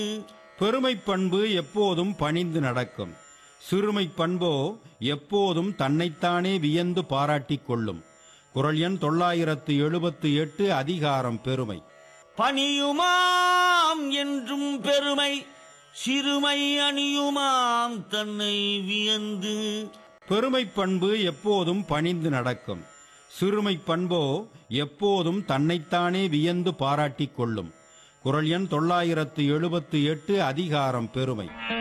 பெருமைப் பண்பு எப்போதும் பணிந்து நடக்கும் சிறுமைப் பண்போ எப்போதும் தன்னைத்தானே வியந்து பாராட்டிக் கொள்ளும் குரல் எண் தொள்ளாயிரத்து எழுபத்து எட்டு அதிகாரம் பெருமை பணியுமாம் என்றும் பெருமை சிறுமை அணியுமாம் தன்னை வியந்து பெருமைப் பண்பு எப்போதும் பணிந்து நடக்கும் சிறுமைப் பண்போ எப்போதும் தன்னைத்தானே வியந்து பாராட்டிக் கொள்ளும் குரல் எண் தொள்ளாயிரத்து எழுபத்து எட்டு அதிகாரம் பெருமை